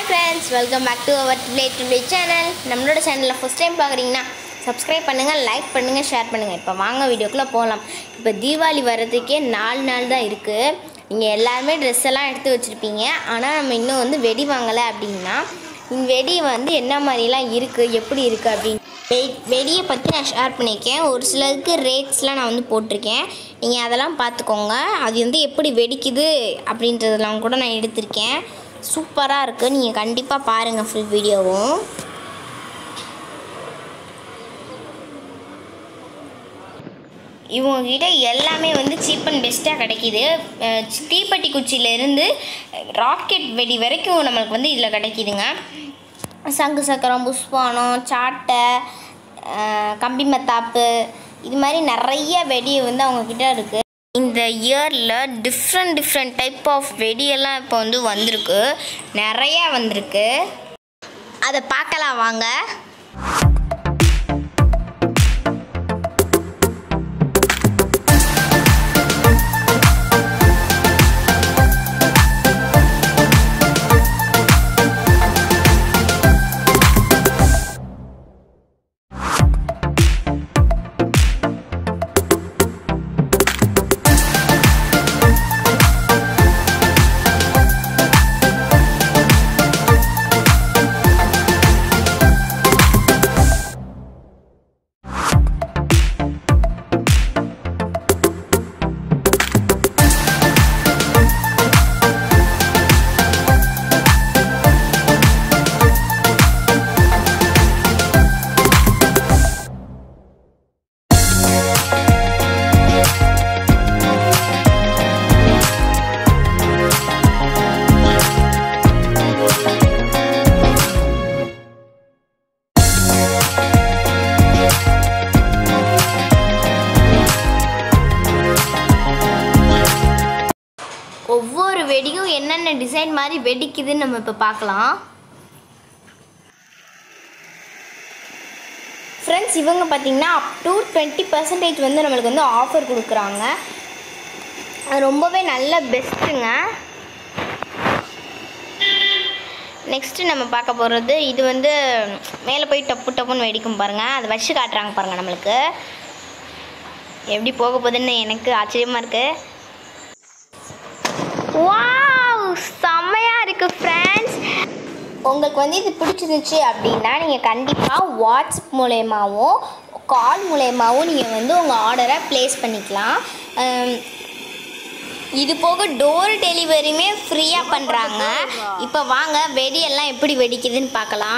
hi friends welcome back to our today today channel நம்மளோட சேனலில் first time பார்க்குறீங்கன்னா subscribe பண்ணுங்கள் லைக் பண்ணுங்கள் ஷேர் பண்ணுங்கள் இப்போ வாங்க வீடியோக்குள்ளே போகலாம் இப்போ தீபாவளி வர்றதுக்கே நாலு நாள் தான் இருக்குது நீங்கள் எல்லாருமே ட்ரெஸ் எல்லாம் எடுத்து வச்சுருப்பீங்க ஆனால் நம்ம இன்னும் வந்து வெடி வாங்கலை அப்படின்னா இந்த வெடி வந்து என்ன மாதிரிலாம் இருக்குது எப்படி இருக்குது அப்படின்னு வெ- வெடியை பற்றி நான் ஷேர் பண்ணியிருக்கேன் ஒரு சிலருக்கு ரேட்ஸ்லாம் நான் வந்து போட்டிருக்கேன் நீங்கள் அதெல்லாம் பார்த்துக்கோங்க அது வந்து எப்படி வெடிக்குது அப்படின்றதெல்லாம் கூட நான் எடுத்திருக்கேன் சூப்பராக இருக்குது நீங்கள் கண்டிப்பாக பாருங்கள் ஃபுல் வீடியோவும் இவங்ககிட்ட எல்லாமே வந்து சீப் அண்ட் பெஸ்ட்டாக கிடைக்கிது அஹ் தீப்பெட்டி குச்சியிலேருந்து ராக்கெட் வெடி வரைக்கும் நம்மளுக்கு வந்து இதில் கிடைக்கிதுங்க சங்கு சக்கரம் புஷ்பானம் சாட்டை அஹ் கம்பி மத்தாப்பு இது மாதிரி நிறைய வெடி வந்து அவங்கக்கிட்ட இருக்குது இந்த இயரில் டிஃப்ரெண்ட் டிஃப்ரெண்ட் டைப் ஆஃப் வெடியெல்லாம் இப்போ வந்து வந்திருக்கு நிறையா வந்திருக்கு அதை பார்க்கலாம் வாங்க ஒவ்வொரு வெடியும் என்னென்ன டிசைன் மாதிரி வெடிக்குதுன்னு நம்ம இப்போ பார்க்கலாம் ஃப்ரெண்ட்ஸ் இவங்க பார்த்தீங்கன்னா அப் டு டுவெண்ட்டி பர்சன்டேஜ் வந்து நம்மளுக்கு வந்து ஆஃபர் கொடுக்குறாங்க அது ரொம்பவே நல்ல பெஸ்ட்டுங்க நெக்ஸ்ட்டு நம்ம பார்க்க போகிறது இது வந்து மேலே போய் டப்பு டப்புன்னு வெடிக்கும் பாருங்கள் அதை வச்சு காட்டுறாங்க பாருங்கள் நம்மளுக்கு எப்படி போக போகுதுன்னு எனக்கு ஆச்சரியமாக இருக்குது வாவ் செம்மையாக இருக்குது ஃப்ரெண்ட்ஸ் உங்களுக்கு வந்து இது பிடிச்சிருந்துச்சு அப்படின்னா நீங்கள் கண்டிப்பாக வாட்ஸ்அப் மூலயமாவும் கால் மூலயமாவும் நீங்கள் வந்து உங்கள் ஆர்டரை ப்ளேஸ் பண்ணிக்கலாம் அம், இது போக டோர் டெலிவரியுமே ஃப்ரீயாக பண்ணுறாங்க இப்போ வாங்க வெடியெல்லாம் எப்படி வெடிக்குதுன்னு பார்க்கலாம்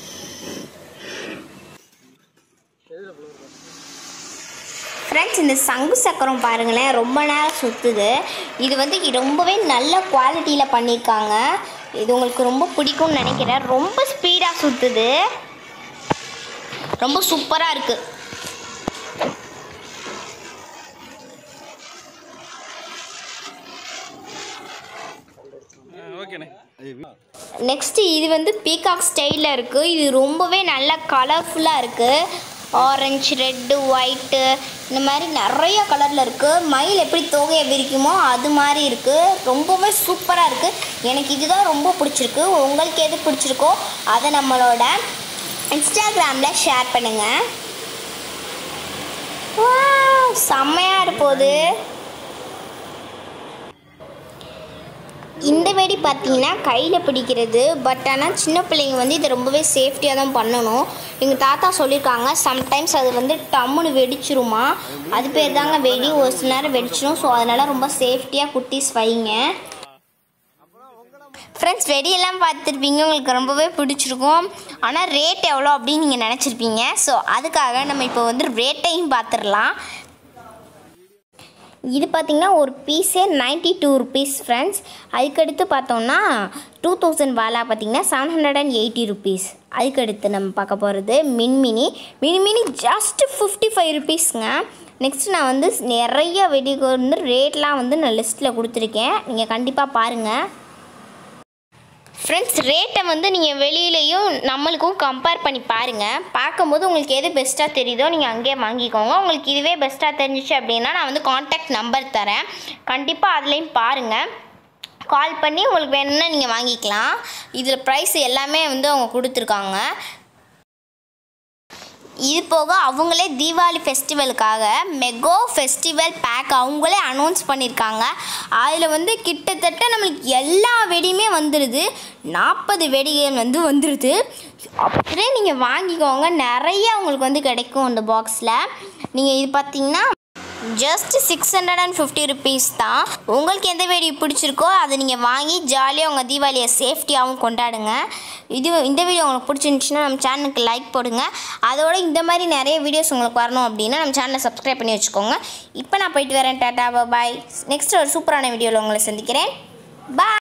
ஃப்ரெண்ட்ஸ் இந்த சங்கு சக்கரம் பாருங்களேன் ரொம்ப நேரம் சுற்றுது இது வந்து ரொம்பவே நல்ல குவாலிட்டியில் பண்ணியிருக்காங்க இது உங்களுக்கு ரொம்ப பிடிக்கும்னு நினைக்கிறேன் ரொம்ப ஸ்பீடாக சுற்றுது ரொம்ப சூப்பராக இருக்குது ஓகேண்ணே நெக்ஸ்ட்டு இது வந்து பீகாக் ஸ்டைலில் இருக்குது இது ரொம்பவே நல்ல கலர்ஃபுல்லாக இருக்குது ஆரஞ்சு ரெட்டு ஒயிட்டு இந்த மாதிரி நிறைய கலரில் இருக்குது மயில் எப்படி தொகையை விரிக்குமோ அது மாதிரி இருக்குது ரொம்பவே சூப்பராக இருக்குது எனக்கு இதுதான் ரொம்ப பிடிச்சிருக்கு உங்களுக்கு எது பிடிச்சிருக்கோ அதை நம்மளோட இன்ஸ்டாகிராமில் ஷேர் பண்ணுங்கள் Wow, செம்மையாக இருப்போது இந்த வெடி பார்த்தீங்கன்னா கையில் பிடிக்கிறது பட் ஆனால் சின்ன பிள்ளைங்க வந்து இதை ரொம்பவே சேஃப்டியாக தான் பண்ணணும் எங்கள் தாத்தா சொல்லியிருக்காங்க சம்டைம்ஸ் அது வந்து டம்முன்னு வெடிச்சிருமா அது பேர் தாங்க வெடி ஒரு சில நேரம் வெடிச்சிடும் ஸோ அதனால் ரொம்ப சேஃப்டியாக குட்டீஸ் வைங்க ஃப்ரெண்ட்ஸ் வெடியெல்லாம் பார்த்துருப்பீங்க உங்களுக்கு ரொம்பவே பிடிச்சிருக்கும் ஆனால் ரேட் எவ்வளோ அப்படின்னு நீங்கள் நினச்சிருப்பீங்க ஸோ அதுக்காக நம்ம இப்போ வந்து ரேட்டையும் பார்த்துடலாம் இது பார்த்திங்கன்னா ஒரு பீஸே நைன்ட்டி டூ ருபீஸ் ஃப்ரெண்ட்ஸ் அதுக்கடுத்து பார்த்தோம்னா டூ தௌசண்ட் வாலா பார்த்திங்கன்னா seven hundred and eighty rupees அதுக்கடுத்து நம்ம பார்க்க போகிறது மின்மினி மினிமினி ஜஸ்ட் ஃபிஃப்டி ஃபைவ் ருபீஸ்ங்க நெக்ஸ்ட் நான் வந்து நிறைய வெடிக்கு வந்து ரேட்லாம் வந்து நான் லிஸ்ட்டில் கொடுத்துருக்கேன் நீங்கள் கண்டிப்பாக பாருங்கள் ஃப்ரெண்ட்ஸ் ரேட்டை வந்து நீங்கள் வெளியிலையும் நம்மளுக்கும் கம்பேர் பண்ணி பாருங்கள் பார்க்கும்போது உங்களுக்கு எது பெஸ்ட்டாக தெரியுதோ நீங்கள் அங்கேயே வாங்கிக்கோங்க உங்களுக்கு இதுவே பெஸ்ட்டாக தெரிஞ்சிச்சு அப்படின்னா நான் வந்து காண்டாக்ட் நம்பர் தரேன் கண்டிப்பாக அதுலேயும் பாருங்கள் கால் பண்ணி உங்களுக்கு வேணும்னா நீங்கள் வாங்கிக்கலாம் இதில் ப்ரைஸ் எல்லாமே வந்து அவங்க கொடுத்துருக்காங்க இது போக அவங்களே தீபாவளி ஃபெஸ்டிவலுக்காக மெகோ ஃபெஸ்டிவல் பேக் அவங்களே அனௌன்ஸ் பண்ணியிருக்காங்க அதில் வந்து கிட்டத்தட்ட நம்மளுக்கு எல்லா வெடியுமே வந்துடுது நாற்பது வெடிகள் வந்து வந்துடுது அப்படியே நீங்கள் வாங்கிக்கோங்க நிறைய உங்களுக்கு வந்து கிடைக்கும் இந்த பாக்ஸில் நீங்கள் இது பார்த்தீங்கன்னா just six hundred and fifty rupees தான் உங்களுக்கு எந்த வெடி பிடிச்சிருக்கோ அதை நீங்கள் வாங்கி ஜாலியாக உங்கள் தீபாவளியை சேஃப்டியாகவும் கொண்டாடுங்க இது இந்த வீடியோ உங்களுக்கு பிடிச்சிருந்துச்சுன்னா நம்ம சேனலுக்கு லைக் போடுங்க அதோட இந்த மாதிரி நிறைய வீடியோஸ் உங்களுக்கு வரணும் அப்படின்னா நம்ம சேனலை சப்ஸ்கிரைப் பண்ணி வச்சுக்கோங்க இப்போ நான் போயிட்டு வரேன் டாட்டா பாய் நெக்ஸ்ட் ஒரு சூப்பரான வீடியோவில் உங்களை சந்திக்கிறேன் பாய்